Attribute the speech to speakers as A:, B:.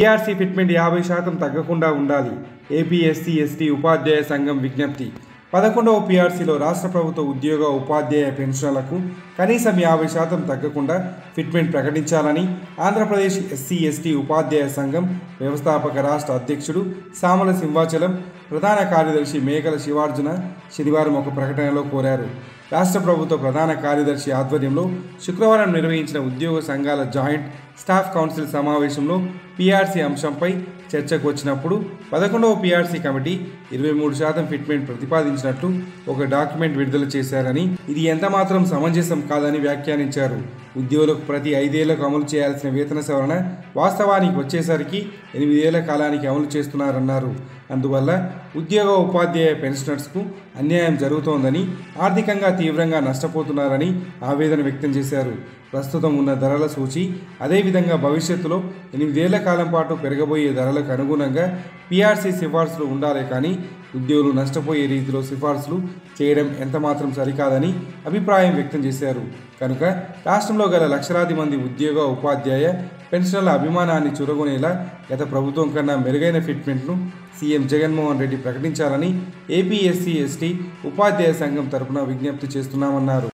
A: TRC fitment యాభై శాతం తగ్గకుండా ఉండాలి ఏపీ ఎస్సీ ఎస్టీ ఉపాధ్యాయ సంఘం విజ్ఞప్తి పదకొండవ పీఆర్సీలో రాష్ట్ర ప్రభుత్వ ఉద్యోగ ఉపాధ్యాయ పెన్షన్లకు కనీసం యాభై శాతం తగ్గకుండా ఫిట్మెంట్ ప్రకటించాలని ఆంధ్రప్రదేశ్ ఎస్సీ ఎస్టీ ఉపాధ్యాయ సంఘం వ్యవస్థాపక రాష్ట్ర అధ్యక్షుడు సామల సింహాచలం ప్రధాన కార్యదర్శి మేకల శివార్జున శనివారం ఒక ప్రకటనలో కోరారు రాష్ట్ర ప్రభుత్వ ప్రధాన కార్యదర్శి ఆధ్వర్యంలో శుక్రవారం నిర్వహించిన ఉద్యోగ సంఘాల జాయింట్ స్టాఫ్ కౌన్సిల్ సమావేశంలో పీఆర్సీ అంశంపై చర్చకు వచ్చినప్పుడు పదకొండవ పీఆర్సీ కమిటీ ఇరవై మూడు శాతం ఫిట్మెంట్ ప్రతిపాదించినట్లు ఒక డాక్యుమెంట్ విడుదల చేశారని ఇది ఎంతమాత్రం సమంజసం కాదని వ్యాఖ్యానించారు ఉద్యోగులకు ప్రతి ఐదేళ్లకు అమలు చేయాల్సిన వేతన సవరణ వాస్తవానికి వచ్చేసరికి ఎనిమిదేళ్ల కాలానికి అమలు చేస్తున్నారన్నారు అందువల్ల ఉద్యోగ ఉపాధ్యాయ పెన్షనర్స్కు అన్యాయం జరుగుతోందని ఆర్థికంగా తీవ్రంగా నష్టపోతున్నారని ఆవేదన వ్యక్తం చేశారు ప్రస్తుతం ఉన్న ధరల సూచి అదేవిధంగా భవిష్యత్తులో ఎనిమిదేళ్ల కాలం పాటు పెరగబోయే ధరలకు అనుగుణంగా పీఆర్సీ సిఫార్సులు ఉండాలి కానీ ఉద్యోగులు నష్టపోయే రీతిలో సిఫార్సులు చేయడం ఎంతమాత్రం సరికాదని అభిప్రాయం వ్యక్తం చేశారు కనుక రాష్ట్రంలో గల లక్షలాది మంది ఉద్యోగ ఉపాధ్యాయ పెన్షనర్ల అభిమానాన్ని చురగొనేలా గత ప్రభుత్వం కన్నా మెరుగైన ఫిట్మెంట్ను సీఎం జగన్మోహన్ రెడ్డి ప్రకటించాలని ఏపీఎస్సీ ఎస్టీ ఉపాధ్యాయ సంఘం తరపున విజ్ఞప్తి చేస్తున్నామన్నారు